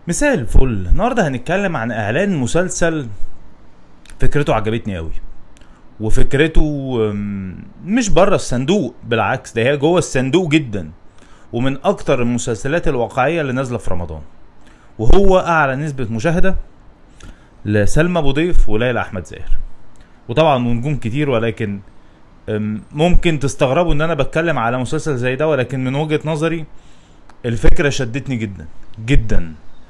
مساء الفل النهارده هنتكلم عن اعلان مسلسل فكرته عجبتني قوي وفكرته أم، مش بره الصندوق بالعكس ده هي جوه الصندوق جدا ومن اكتر المسلسلات الواقعيه اللي نازله في رمضان وهو اعلى نسبه مشاهده لسلمى ابو ضيف وليلى احمد زاهر وطبعا نجوم كتير ولكن أم، ممكن تستغربوا ان انا بتكلم على مسلسل زي ده ولكن من وجهه نظري الفكره شدتني جدا جدا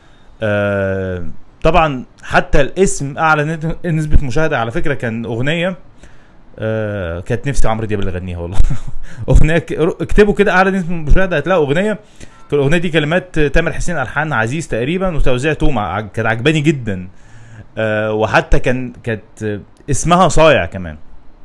آه طبعا حتى الاسم اعلى نت- نسبه مشاهده على فكره كان اغنيه آه كانت نفسي عمرو دياب اللي يغنيها والله اغنيه ك- اكتبوا كده اعلى نسبه مشاهده هتلاقوا اغنيه كان الاغنيه دي كلمات تامر حسين الحان عزيز تقريبا وتوزيع توما ع- كانت عجباني جدا آه وحتى كان كانت اسمها صايع كمان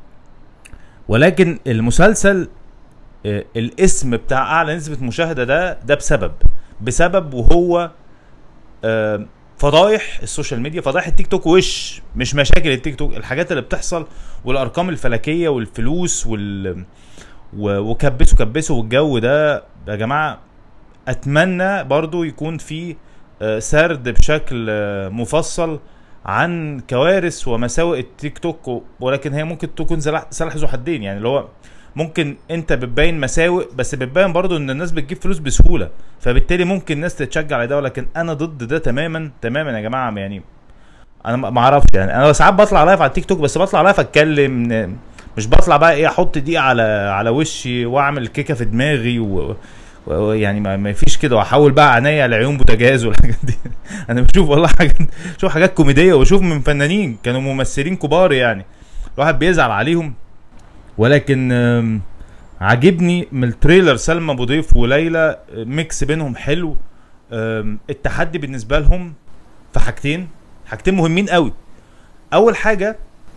ولكن المسلسل آه، الاسم بتاع اعلى نسبه مشاهده ده ده بسبب بسبب وهو آه، فضايح السوشيال ميديا فضايح التيك توك وش مش مشاكل التيك توك الحاجات اللي بتحصل والارقام الفلكيه والفلوس وال و- وكبسوا كبسوا والجو ده يا جماعه اتمنى برضو يكون في آه، سرد بشكل آه، مفصل عن كوارث ومساوئ التيك توك و- ولكن هي ممكن تكون سلاح سلاح ذو حدين يعني اللي هو ممكن انت بتبين مساوئ بس بتبين برضو ان الناس بتجيب فلوس بسهوله فبالتالي ممكن الناس تتشجع على ده ولكن انا ضد ده تماما تماما يا جماعه يعني انا ما ما اعرفش يعني انا ساعات بطلع لايف على التيك توك بس بطلع لايف اتكلم ن- مش بطلع بقى ايه احط دي على على وشي واعمل كيكه في دماغي و و- و- يعني ما, ما فيش كده واحول بقى عينيا لعيون بوتاجاز والحاجات دي انا بشوف والله حاجات بشوف حاجات كوميديه وبشوف من فنانين كانوا ممثلين كبار يعني الواحد بيزعل عليهم ولكن آم، عاجبني من التريلر سلمى ابو ضيف وليلى آه، ميكس بينهم حلو آم، التحدي بالنسبه لهم في حاجتين حاجتين مهمين قوي اول حاجه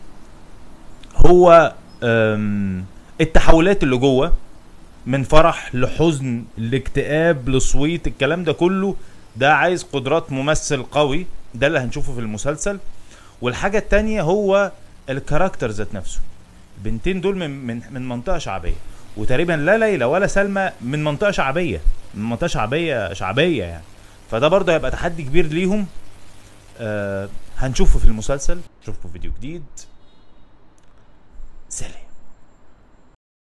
هو آم، التحولات اللي جوه من فرح لحزن لاكتئاب لصويت الكلام ده كله ده عايز قدرات ممثل قوي ده اللي هنشوفه في المسلسل والحاجه التانية هو الكاركتر ذات نفسه البنتين دول من من من منطقه شعبيه وتقريبا لا ليلى ولا سلمى من منطقه شعبيه من منطقه شعبيه شعبيه يعني فده برضه هيبقى تحدي كبير ليهم آه هنشوفه في المسلسل نشوفكم في فيديو جديد سلام